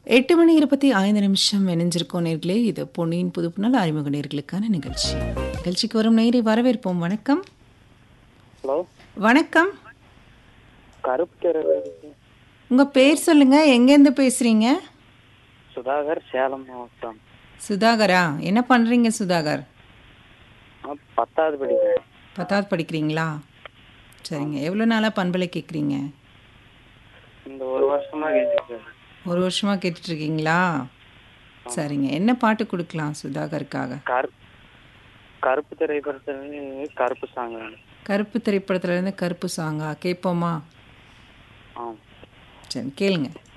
எட்டு மணி இருபத்தி ஐந்து நிமிஷம் இணைஞ்சிருக்கோம் நேர்களே இது பொன்னியின் புதுப்புணல் அறிமுக நேர்களுக்கான நிகழ்ச்சி நிகழ்ச்சிக்கு வரும் நேரை வரவேற்போம் வணக்கம் ஹலோ வணக்கம் கருப்பு தெரு உங்க பேர் சொல்லுங்க எங்கேருந்து பேசுறீங்க சுதாகர் சேலம் மாவட்டம் சுதாகரா என்ன பண்றீங்க சுதாகர் நான் பத்தாவது படிக்கிறேன் பத்தாவது படிக்கிறீங்களா சரிங்க எவ்வளோ நாளாக பண்பலை கேட்குறீங்க இந்த ஒரு வருஷமா கேட்டுருக்கேன் ஒரு வருஷமா கேட்டுட்டு இருக்கீங்களா சரிங்க என்ன பாட்டு கொடுக்கலாம் சுதாகருக்காக கருப்பு கருப்பு திரைப்படத்துல கருப்பு சாங் வேணும் கருப்பு திரைப்படத்துல இருந்து கருப்பு சாங்கா கேட்போமா ஆ சரி கேளுங்க